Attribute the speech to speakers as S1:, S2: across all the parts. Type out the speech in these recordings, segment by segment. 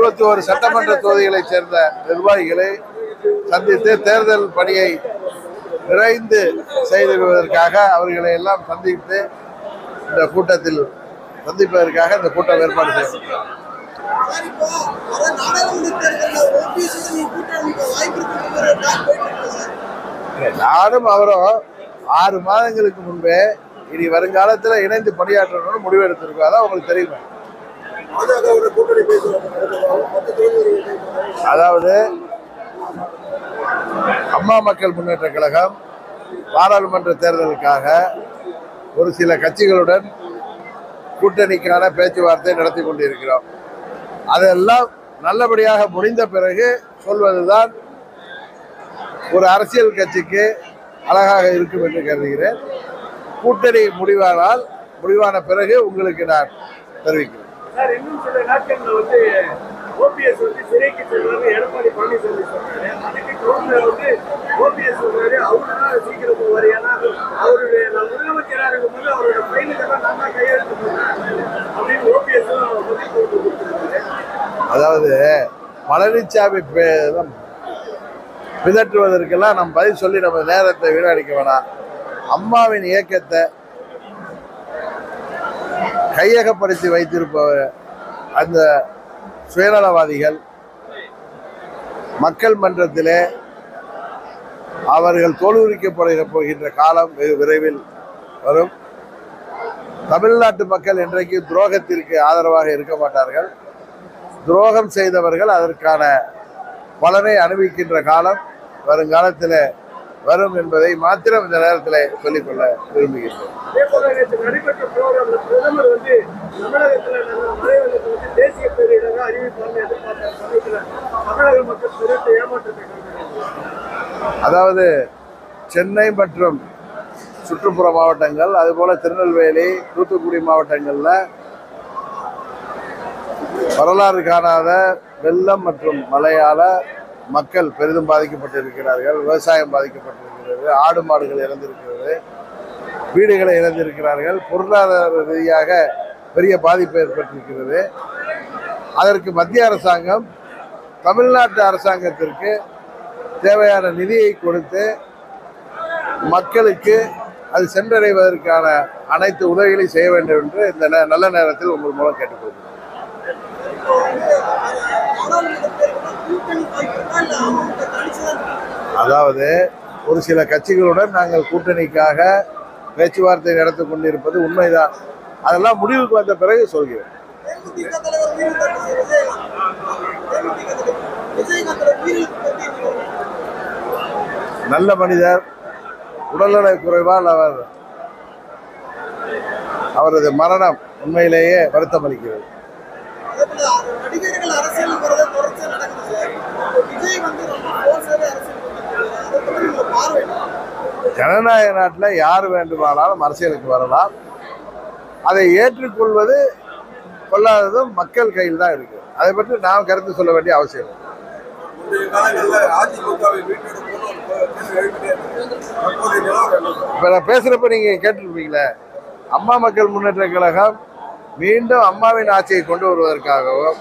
S1: இருபத்தி ஒரு சட்டமன்ற தொகுதிகளைச் சேர்ந்த நிர்வாகிகளை சந்தித்து தேர்தல் பணியை விரைந்து செய்திடுவதற்காக அவர்களை எல்லாம் சந்தித்து இந்த கூட்டத்தில் சந்திப்பதற்காக இந்த கூட்டம் ஏற்பாடு செய்யப்பட்டது
S2: சார் இப்போ வர நாடாளுமன்ற தேர்தலில் ஓபிஎஸ் நீங்க கூட்டணி வாய்ப்பு இருக்குங்கிற டாக் போயிட்டு இருக்கு சார்
S1: நானும் அவரும் ஆறு மாதங்களுக்கு முன்பே இனி வருங்காலத்துல இணைந்து பணியாற்றணும்னு முடிவு எடுத்திருக்கோம் அதான் உங்களுக்கு தெரியுமா
S2: பாஜகவோட கூட்டணி பேசுவாங்க மொத்த தொகுதி
S1: அதாவது அம்மா மக்கள் முன்னேற்ற கழகம் பாராளுமன்ற தேர்தலுக்காக ஒரு சில கட்சிகளுடன் கூட்டணிக்கான பேச்சுவார்த்தை நடத்தி கொண்டிருக்கிறோம் அதெல்லாம் நல்லபடியாக முடிந்த பிறகு சொல்வதுதான் ஒரு அரசியல் கட்சிக்கு அழகாக இருக்கும் என்று கருதுகிறேன் கூட்டணி முடிவானால் முடிவான பிறகு உங்களுக்கு நான் தெரிவிக்கிறேன்
S3: சார் இன்னும் சில நாட்கள்ல வந்து ஓபிஎஸ் வந்து சிறைக்கு செல்வாரு எடப்பாடி பழனிசாமி சொன்னாரு அதுக்கு கவுன்சிலர் வந்து ஓபிஎஸ் சொல்றாரு அவரு தான் சீக்கிரம் போவாரு ஏன்னா அவருடைய நான் முதலமைச்சராக இருக்கும்போது அவரோட ஃபைலுக்கெல்லாம் நான் தான் கையெழுத்து போனேன் அப்படின்னு ஓபிஎஸ் பதில் போட்டு கொடுத்துருக்காரு
S1: அதாவது பழனிசாமி பே- பிதற்றுவதற்கெல்லாம் நம்ம பதில் சொல்லி நம்ம நேரத்தை வீணடிக்க வேணாம் அம்மாவின் இயக்கத்தை கையகப்படுத்தி வைத்திருப்ப அந்த சுயநலவாதிகள் மக்கள் மன்றத்திலே அவர்கள் தோலுரிக்கப்படுகிற போகின்ற காலம் வெகு விரைவில் வரும் தமிழ்நாட்டு மக்கள் இன்றைக்கு துரோகத்திற்கு ஆதரவாக இருக்க மாட்டார்கள் துரோகம் செய்தவர்கள் அதற்கான பலனை அனுபவிக்கின்ற காலம் வருங்காலத்தில் வரும் என்பதை மாத்திரம் இந்த நேரத்தில் சொல்லிக்கொள்ள விரும்புகின்றேன்
S3: அதே போல நேற்று நடைபெற்ற ப்ரோக்ராம்ல பிரதமர் வந்து தமிழகத்துல நடந்த மழை வெள்ளத்தை வந்து தேசிய பேரிடராக அறிவிப்பாங்க எதிர்பார்த்த சமயத்துல தமிழக மக்கள் பெருத்த ஏமாற்றத்தை கண்டாங்க
S1: அதாவது சென்னை மற்றும் சுற்றுப்புற மாவட்டங்கள் அதுபோல திருநெல்வேலி தூத்துக்குடி மாவட்டங்களில் வரலாறு காணாத வெள்ளம் மற்றும் மழையால மக்கள் பெரிதும் பாதிக்கப்பட்டிருக்கிறார்கள் விவசாயம் பாதிக்கப்பட்டிருக்கிறது ஆடு மாடுகள் இறந்திருக்கிறது வீடுகளை இழந்திருக்கிறார்கள் பொருளாதார ரீதியாக பெரிய பாதிப்பு ஏற்பட்டிருக்கிறது அதற்கு மத்திய அரசாங்கம் தமிழ்நாட்டு அரசாங்கத்திற்கு தேவையான நிதியை கொடுத்து மக்களுக்கு அது சென்றடைவதற்கான அனைத்து உதவிகளையும் செய்ய வேண்டும் என்று இந்த நே- நல்ல நேரத்தில் உங்கள் மூலம் கேட்டுக்கொள்கிறேன்
S2: நாடாளுமன்ற தேர்தலில் கூட்டணி வாய்ப்பு இருக்கா இல்ல அவங்க தனிச்சுதான்
S1: அதாவது ஒரு சில கட்சிகளுடன் நாங்கள் கூட்டணிக்காக பேச்சுவார்த்தை நடத்தி கொண்டிருப்பது உண்மைதான் அதெல்லாம் முடிவுக்கு வந்த பிறகு சொல்கிறேன்
S2: தேமுதிக தலைவர் வீடு கட்டு விஜயகாந்த் தேமுதிக தலைவர் விஜயகாந்தோட வீடு கட்டி
S1: நல்ல மனிதர் உடல்நல குறைவால் அவர் அவரது மரணம் உண்மையிலேயே வருத்தம் அளிக்கிறது
S2: அதே போல நடிகர்கள் அரசியல் வரத தொடர்ச்சியா நடக்குது சார் இப்போ விஜய் வந்து ரொம்ப போர்ஸாவே அரசியல் பண்ணிட்டு அதை பத்தி உங்க பார்வை என்ன?
S1: ஜனநாயக நாட்டில் யார் வேண்டுமானாலும் அரசியலுக்கு வரலாம் அதை ஏற்றுக்கொள்வது கொள்ளாததும் மக்கள் கையில் தான் இருக்கு அதை பற்றி நாம் கருத்து சொல்ல வேண்டிய அவசியம் இல்லை
S4: முந்தைய காலங்களில் அதிமுகவை மீட்டெடுப்போம்னு ஒரு கேள்வி எழுப்பிட்டே இருக்கு. தற்போதைய நிலவரம் என்ன சார்?
S1: இப்போ நான் பேசுகிறப்ப நீங்கள் கேட்டிருப்பீங்களே அம்மா மக்கள் முன்னேற்ற கழகம் மீண்டும் அம்மாவின் ஆட்சியை கொண்டு வருவதற்காகவும்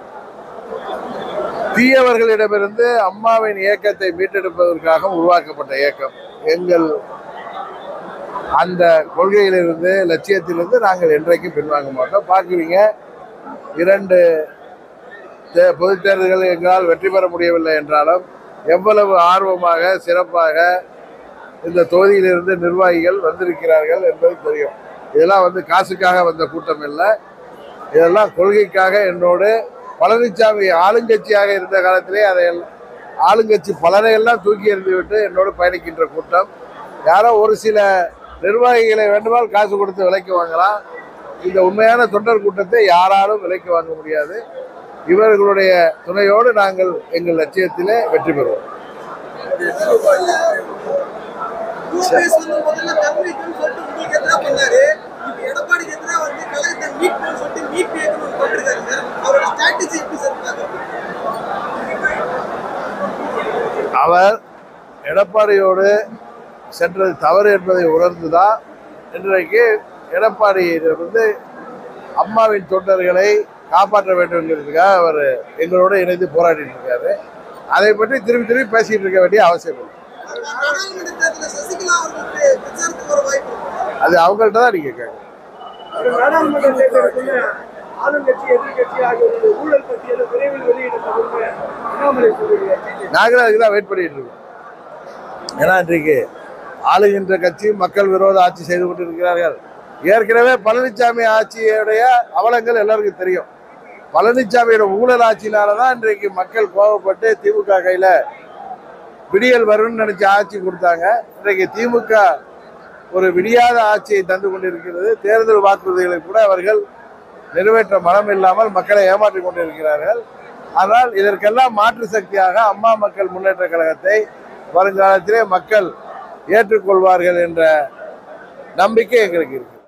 S1: தீயவர்களிடமிருந்து அம்மாவின் இயக்கத்தை மீட்டெடுப்பதற்காகவும் உருவாக்கப்பட்ட இயக்கம் எங்கள் அந்த கொள்கையிலிருந்து லட்சியத்திலிருந்து நாங்கள் என்றைக்கும் பின்வாங்க மாட்டோம் பார்க்குறீங்க இரண்டு தே- பொதுத் தேர்தல்கள் எங்களால் வெற்றி பெற முடியவில்லை என்றாலும் எவ்வளவு ஆர்வமாக சிறப்பாக இந்த தொகுதியிலிருந்து நிர்வாகிகள் வந்திருக்கிறார்கள் என்பது தெரியும் இதெல்லாம் வந்து காசுக்காக வந்த கூட்டம் இல்லை இதெல்லாம் கொள்கைக்காக என்னோடு பழனிசாமி ஆளுங்கட்சியாக இருந்த காலத்திலே அதை எல்லாம் ஆளுங்கட்சி பலனை எல்லாம் தூக்கி எறிந்துவிட்டு என்னோடு பயணிக்கின்ற கூட்டம் யாரோ ஒரு சில நிர்வாகிகளை வேண்டுமானால் காசு கொடுத்து விலைக்கு வாங்கலாம் இந்த உண்மையான தொண்டர் கூட்டத்தை யாராலும் விலைக்கு வாங்க முடியாது இவர்களுடைய துணையோடு நாங்கள் எங்கள் லட்சியத்திலே வெற்றி பெறுவோம்
S2: ஓபிஎஸ் வந்து முதல்ல தமிழுக்குன்னு சொல்லிட்டு உங்களுக்கு எதிராக பண்ணாரு இப்ப எடப்பாடிக்கு எதிராக வந்து கழகத்தை மீட் பண்ண சொல்லிட்டு மீட் இயக்கணும் பண்ணிருக்காரு சார் அவரோட ஸ்ட்ராட்டஜி எப்படி சார் பார்க்கறது?
S1: அவர் எடப்பாடியோடு சென்றது தவறு என்பதை உணர்ந்துதான் இன்றைக்கு எடப்பாடியிலிருந்து அம்மாவின் தொண்டர்களை காப்பாற்ற வேண்டும்ங்கிறதுக்காக அவர் எங்களோட இணைந்து போராடிட்டு இருக்காரு அதை பற்றி திரும்பி திரும்பி பேசிட்டு இருக்க வேண்டிய அவசியம் இல்லை
S2: நாடாளுமன்ற தேர்தலில் சசிகலா அவர்களுக்கு பிரச்சாரத்துக்கு ஒரு வாய்ப்பு இருக்கு.
S1: அது அவங்கள்ட்ட தான் நீங்க கேட்கணும்
S3: ஒரு நாடாளுமன்ற தேர்தலுக்குள்ள ஆளுங்கட்சி எதிர்கட்சி ஆகியோருடைய ஊழல் பட்டியலை விரைவில் வெளியிடப்படும் அண்ணாமலை சொல்லுகிறார்
S1: நாங்களும் அதுக்கு தான் வெயிட் பண்ணிட்டு இருக்கோம் ஏன்னா இன்றைக்கு ஆளுகின்ற கட்சி மக்கள் விரோத ஆட்சி செய்து கொண்டிருக்கிறார்கள் ஏற்கனவே பழனிசாமி ஆட்சியுடைய அவலங்கள் எல்லாருக்கும் தெரியும் பழனிசாமியோட ஊழல் ஆட்சியினால தான் இன்றைக்கு மக்கள் கோவப்பட்டு திமுக கையில விடியல் வரும்னு நினைச்ச ஆட்சி கொடுத்தாங்க இன்றைக்கு திமுக ஒரு விடியாத ஆட்சியை தந்து கொண்டிருக்கிறது தேர்தல் வாக்குறுதிகளை கூட அவர்கள் நிறைவேற்ற மனம் இல்லாமல் மக்களை ஏமாற்றிக் கொண்டிருக்கிறார்கள் ஆனால் இதற்கெல்லாம் மாற்று சக்தியாக அம்மா மக்கள் முன்னேற்ற கழகத்தை வருங்காலத்திலே மக்கள் ஏற்றுக்கொள்வார்கள் என்ற நம்பிக்கை எங்களுக்கு இருக்கு